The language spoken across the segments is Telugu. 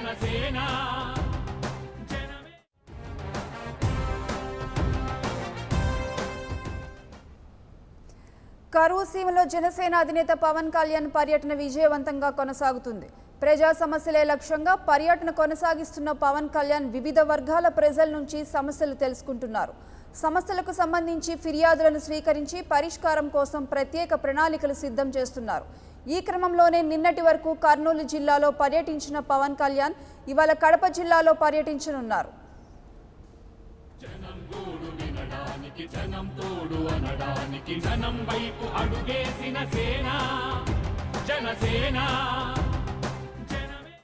జనసేన జనమే కరువు సీమలో జనసేన అధినేత పవన్ కళ్యాణ్ పర్యటన విజయవంతంగా కొనసాగుతుంది ప్రజా సమస్యలే లక్ష్యంగా పర్యటన కొనసాగిస్తున్న పవన్ కళ్యాణ్ వివిధ వర్గాల ప్రజల నుంచి సమస్యలు తెలుసుకుంటున్నారు సమస్యలకు సంబంధించి ఫిర్యాదులను స్వీకరించి పరిష్కారం కోసం ప్రత్యేక ప్రణాళికలు సిద్ధం చేస్తున్నారు ఈ క్రమంలోనే నిన్నటి వరకు కర్నూలు జిల్లాలో పర్యటించిన పవన్ కళ్యాణ్ ఇవాళ కడప జిల్లాలో పర్యటించనున్నారు జనం గోడు వినడానికి జనం తోడు అనడానికి జనం వైపు అడుగేసిన సేన జనసేన జనమే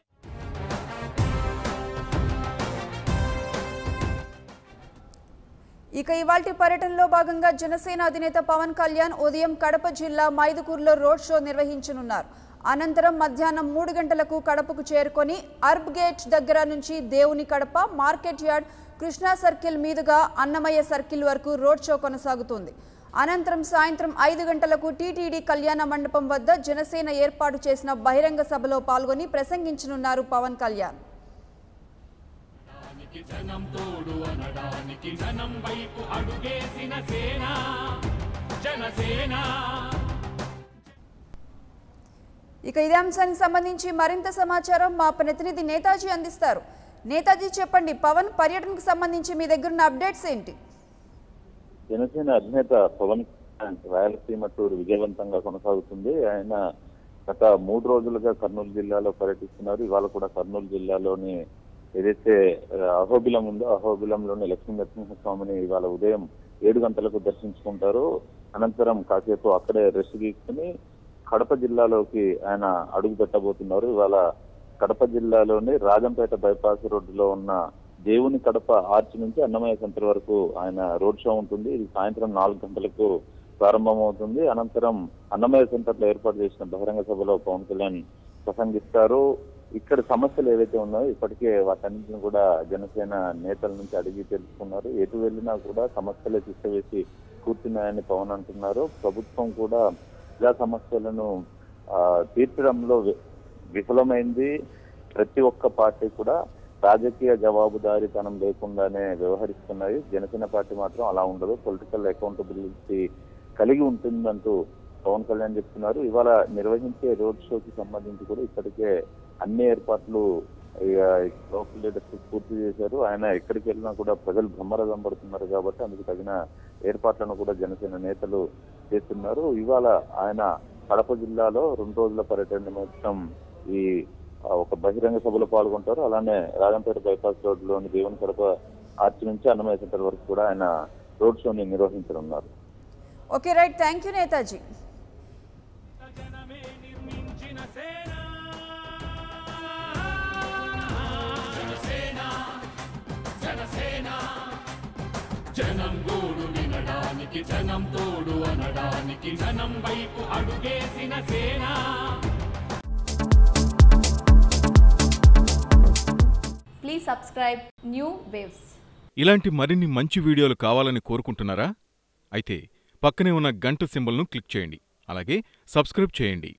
ఇక ఇవాల్టి పర్యటనలో భాగంగా జనసేన అధినేత పవన్ కళ్యాణ్ ఉదయం కడప జిల్లా మైదుకూరులో రోడ్ షో నిర్వహించనున్నారు అనంతరం మధ్యాహ్నం మూడు గంటలకు కడపకు చేరుకొని అర్బ్ గేట్ దగ్గర నుంచి దేవుని Kadapa market yard Krishna circle మీదుగా అన్నమయ్య సర్కిల్ వరకు రోడ్ షో కొనసాగుతుంది అనంతరం సాయంత్రం ఐదు గంటలకు టీటీడీ కళ్యాణ మండపం వద్ద జనసేన ఏర్పాటు చేసిన బహిరంగ సభలో పాల్గొని ప్రసంగించనున్నారు పవన్ కళ్యాణ్ అనడానికి జనం తోడు అనడానికి జనం వైపు అడుగేసిన సేన జనసేన ఇక ఇదే అంశానికి సంబంధించి మరింత సమాచారం మా ప్రతినిధి నేతాజీ అందిస్తారు నేతాజీ చెప్పండి పవన్ పర్యటనకు సంబంధించి మీ దగ్గర ఉన్న అప్డేట్స్ ఏంటి జనసేన అధినేత పవన్ కళ్యాణ్ రాయలసీమ టూర్ విజయవంతంగా కొనసాగుతుంది ఆయన గత మూడు రోజులుగా కర్నూలు జిల్లాలో పర్యటిస్తున్నారు ఇవాళ కూడా కర్నూలు జిల్లాలోని ఏదైతే ఆ, అహోబిలం ఉందో అహోబిలంలోని లక్ష్మీ నరసింహస్వామిని ఇవాళ ఉదయం ఏడు గంటలకు దర్శించుకుంటారు అనంతరం కాసేపు అక్కడే రెస్ట్ తీసుకుని కడప జిల్లాలోకి ఆయన అడుగు పెట్టబోతున్నారు ఇవాళ కడప జిల్లాలోని రాజంపేట బైపాస్ రోడ్డులో ఉన్న దేవుని కడప ఆర్చ్ నుంచి అన్నమయ్య సెంటర్ వరకు ఆయన రోడ్ షో ఉంటుంది ఇది సాయంత్రం నాలుగు గంటలకు ప్రారంభమవుతుంది అనంతరం అన్నమయ్య సెంటర్ లో ఏర్పాటు చేసిన బహిరంగ సభలో పవన్ కళ్యాణ్ ప్రసంగిస్తారు ఇక్కడ సమస్యలు ఏవైతే ఉన్నాయో ఇప్పటికే వాటన్నింటిని కూడా జనసేన నేతల నుంచి అడిగి తెలుసుకున్నారు ఎటు వెళ్ళినా కూడా సమస్యలే తీసుకువేసి కూర్చున్నాయని పవన్ అంటున్నారు ప్రభుత్వం కూడా ప్రజా సమస్యలను ఆ, తీర్చడంలో వి- విఫలమైంది ప్రతి ఒక్క పార్టీ కూడా రాజకీయ జవాబుదారీతనం లేకుండానే వ్యవహరిస్తున్నాయి జనసేన పార్టీ మాత్రం అలా ఉండదు పొలిటికల్ అకౌంటబిలిటీ కలిగి ఉంటుందంటూ పవన్ కళ్యాణ్ చెప్తున్నారు ఇవాళ నిర్వహించే రోడ్ షోకి సంబంధించి కూడా ఇప్పటికే అన్ని ఏర్పాట్లు ఇక లోకల్ లీడర్స్ పూర్తి చేశారు ఆయన ఎక్కడికి వెళ్ళినా కూడా ప్రజలు బ్రహ్మరథం పడుతున్నారు కాబట్టి అందుకు తగిన ఏర్పాట్లను కూడా జనసేన నేతలు చేస్తున్నారు ఇవాళ ఆయన కడప జిల్లాలో రెండు రోజుల పర్యటన నిమిత్తం ఈ ఆ, ఒక బహిరంగ సభలో పాల్గొంటారు అలానే రాజంపేట బైపాస్ రోడ్ లోని దేవుని కడప ఆర్చి నుంచి అన్నమయ్య సెంటర్ వరకు కూడా ఆయన రోడ్ షోని నిర్వహించనున్నారు okay right thank you Netaji జనమే నిర్మించిన సేన జనసేన జనసేన జనం గోడు వినడానికి జనం తోడు అనడానికి జనం వైపు అడుగేసిన సేన Please subscribe New Waves. ఇలాంటి మరిన్ని మంచి వీడియోలు కావాలని కోరుకుంటున్నారా అయితే పక్కనే ఉన్న గంట సింబల్ను క్లిక్ చేయండి అలాగే సబ్స్క్రైబ్ చేయండి